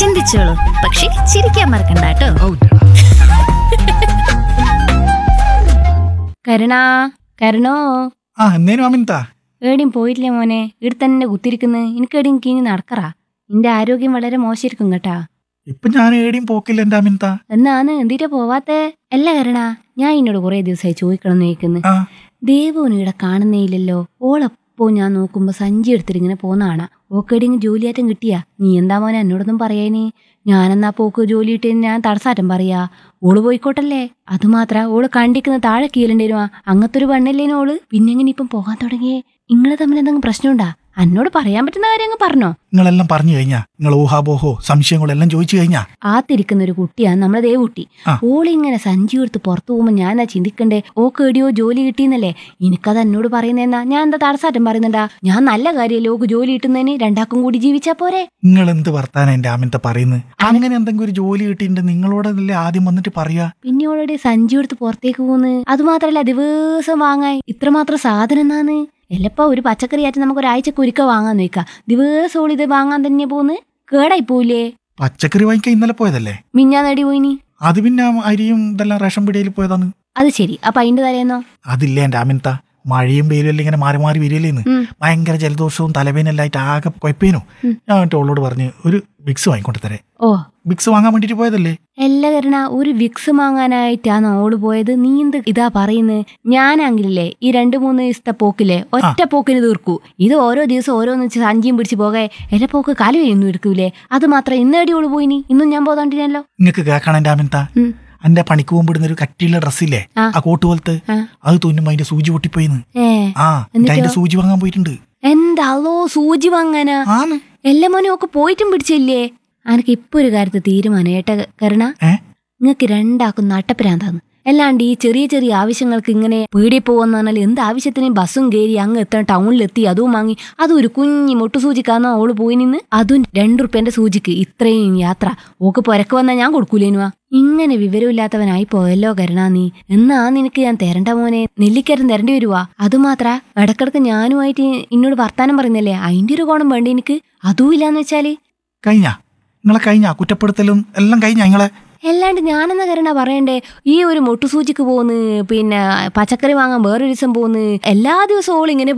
ചിന്തിച്ചോളൂ പക്ഷെ ചിരിക്കാൻ മറക്കണ്ട കേട്ടോ കരുണാ കരുണോ ആ എന്തേനും അമിൻതാ ഏടിയും പോയിട്ടില്ലേ മോനെ ഇവിടെ തന്നെ കുത്തിരിക്കുന്നു എനിക്ക് എടിയും കീഞ്ഞ് നടക്കറാ നിന്റെ ആരോഗ്യം വളരെ മോശമായിരിക്കും കേട്ടാ ഇപ്പൊ ഞാൻ ഏടിയും പോക്കില്ല എന്റെ അമിൻത എന്നാന്ന് എന്തിട്ടാ പോവാത്തെ അല്ല കരുണ ഞാൻ എന്നോട് കുറെ ദിവസമായി ചോദിക്കണം എന്ന് ചോദിക്കുന്നു ആ ദേവുവിന് ഇവിടെ കാണുന്നേയില്ലല്ലോ ഓളെപ്പോ ഞാൻ നോക്കുമ്പോ സഞ്ചി എടുത്തിട്ട് ഇങ്ങനെ പോന്നാണ് ഓക്കെടിങ് ജോലിയാറ്റം കിട്ടിയാ നീ എന്താ മോനെ എന്നോടൊന്നും പറയാനി ഞാനെന്നാ പോക്ക് ജോലി കിട്ടിയ ഞാൻ തടസ്സാറ്റം പറയാ ഓള് പോയിക്കോട്ടല്ലേ അതുമാത്ര ഓള് കണ്ടിക്കുന്ന താഴെ കീലണ്ടേരുവാ അങ്ങനത്തെ ഒരു പെണ്ണല്ലേനു ഓള് പിന്നെ എങ്ങനെ ഇപ്പം പോകാൻ തുടങ്ങിയേ നിങ്ങള് തമ്മിൽ എന്തെങ്കിലും പ്രശ്നമുണ്ടാ എന്നോട് പറയാൻ പറ്റുന്ന കാര്യം അങ്ങ് പറഞ്ഞോ നിങ്ങളെല്ലാം പറഞ്ഞു കഴിഞ്ഞാ നിങ്ങൾ ഊഹാബോഹോ സംശയങ്ങളെല്ലാം ചോദിച്ചു കഴിഞ്ഞാ ആത്തിരിക്കുന്ന ഒരു കുട്ടിയാണ് നമ്മളെ ദേവുട്ടി ആ. ഓളിങ്ങനെ സഞ്ചി എടുത്ത് പുറത്തു പോകുമ്പോ ഞാൻ എന്നാ ചിന്തിക്കണ്ടേ ഓക്ക് എടിയോ ജോലി കിട്ടിയെന്നല്ലേ എനിക്കത് എന്നോട് പറയുന്നതെന്നാ ഞാൻ എന്താ തടസ്സാറ്റം പറയുന്നുണ്ടാ ഞാൻ നല്ല കാര്യമല്ലേ ഓക്ക് ജോലി കിട്ടുന്നതിന് രണ്ടാക്കും കൂടി ജീവിച്ചാ പോരെ നിങ്ങൾ എന്ത് വർത്താനം എന്റെ അമിൻത പറയുന്നത് അങ്ങനെ എന്തെങ്കിലും ഒരു ജോലി കിട്ടിയിട്ട് നിങ്ങളോടല്ലേ ആദ്യം വന്നിട്ട് പറയാ പിന്നെ ഓൾറെഡി സഞ്ചി എടുത്ത് പുറത്തേക്ക് പോന്ന് അതുമാത്രല്ല ദിവസം വാങ്ങാൻ ഇത്രമാത്രം സാധനം എന്നാന്ന് എല്ലപ്പോ ഒരു പച്ചക്കറി ആയിട്ട് നമുക്ക് ഒരാഴ്ചക്ക് ഒരിക്കൽ വാങ്ങാൻ നോക്കാം ദിവസം ഓൾ ഇത് വാങ്ങാൻ തന്നെ പോന്ന് കേടായി പോയില്ലേ പച്ചക്കറി വാങ്ങിക്കാൻ ഇന്നലെ പോയതല്ലേ മിഞ്ഞാ നേടി പോയിനി അത് പിന്നെ അരിയും ഇതെല്ലാം റേഷൻ പിടിയിൽ പോയതാണ് അത് ശരി അപ്പൊ അതിന്റെ തലേന്നോ അതില്ലേ എന്റെ അമിൻത മഴയും വെയിലും എല്ലാം ഇങ്ങനെ മാറി മാറി വരികയല്ലേന്ന് ഉം. ഭയങ്കര ജലദോഷവും തലവേനെല്ലാം ആയിട്ട് ആകെ കുഴപ്പേനു ഉം. ഞാൻ എന്നിട്ട് അവളോട് പറഞ്ഞ് ഒരു വിക്സ് വാങ്ങിക്കൊണ്ട് തരേ ഓ വിക്സ് വാങ്ങാൻ വേണ്ടിട്ട് പോയതല്ലേ എല്ലാ കരണ ഒരു വിക്സ് വാങ്ങാനായിട്ടാണ് ഓള് പോയത് നീ എന്ത് ഇതാ പറയുന്നത് ഞാനാങ്കിലേ ഈ രണ്ട് മൂന്ന് ദിവസത്തെ പോക്കില്ലേ ഒറ്റ പോക്കിന് തീർക്കൂ ഇത് ഓരോ ദിവസം ഓരോന്ന് വെച്ച് സഞ്ചിയും പിടിച്ച് പോകെ എല്ലാ പോക്ക് കാലു കഴിയൊന്നും എടുക്കൂലേ അത് മാത്രം ഇന്നേടി ഓള് പോയിനി ഇന്നും ഞാൻ പോതാണ്ടിനല്ലോ നിങ്ങക്ക് കേൾക്കണം എന്റെ അമിൻത ഉം. എന്റെ പണിക്ക് പോകുമ്പോടുന്ന ഒരു കട്ടിയുള്ള ഡ്രസ്സില്ലേ ആ. ആ കോട്ട് പോലത്തെ ആ. അത് തുന്നുമ്പോ അതിന്റെ സൂചി പൊട്ടിപ്പോയിന്ന് ഏ ആ എന്നിട്ട് അതിന്റെ സൂചി വാങ്ങാൻ പോയിട്ടുണ്ട് എന്താളോ സൂചി വാങ്ങാനാ ആന്ന് എല്ലാ മോനും ഒക്കെ പോയിട്ടും പിടിച്ചില്ലേ അനക്ക് ഇപ്പൊ ഒരു കാര്യത്തിൽ തീരുമാനം ഏട്ട കരുണ ഏ നിങ്ങൾക്ക് രണ്ടാക്കും നട്ടപ്പിരാന്താന്ന് അല്ലാണ്ട് ഈ ചെറിയ ചെറിയ ആവശ്യങ്ങൾക്ക് ഇങ്ങനെ പീടിയെ പോവാന്ന് പറഞ്ഞാൽ എന്ത് ആവശ്യത്തിനും ബസ്സും കയറി അങ്ങ് എത്താൻ ടൗണിലെത്തി അതും വാങ്ങി അതും ഒരു കുഞ്ഞി മുട്ടു സൂചിക്കാന്നോ അവള് പോയി നിന്ന് അതും രണ്ടു റുപ്യന്റെ സൂചിക്ക് ഇത്രയും യാത്ര ഓക്ക് പുരക്ക് വന്നാ ഞാൻ കൊടുക്കൂലേനുവാ ഇങ്ങനെ വിവരമില്ലാത്തവനായി പോയല്ലോ കരുണാ നീ എന്നാ നിനക്ക് ഞാൻ തരണ്ട മോനെ നെല്ലിക്കരം തരേണ്ടി വരുവാ അതുമാത്ര ഇടക്കിടക്ക് ഞാനുമായിട്ട് എന്നോട് വർത്താനം പറയുന്നല്ലേ അതിന്റെ ഒരു കോണം വേണ്ട എനിക്ക് അതും ഇല്ലാന്ന് വെച്ചാല് കഴിഞ്ഞ നിങ്ങളെ കഴിഞ്ഞ കുറ്റപ്പെടുത്തലും എല്ലാം കഴിഞ്ഞ നിങ്ങളെ അല്ലാണ്ട് ഞാനെന്ന കരുണ പറയണ്ടേ ഈ ഒരു മുട്ടുസൂചിക്ക് പോന്ന് പിന്നെ പച്ചക്കറി വാങ്ങാൻ വേറൊരു ദിവസം പോന്ന് എല്ലാ ദിവസവും ഓൾ ഇങ്ങനെ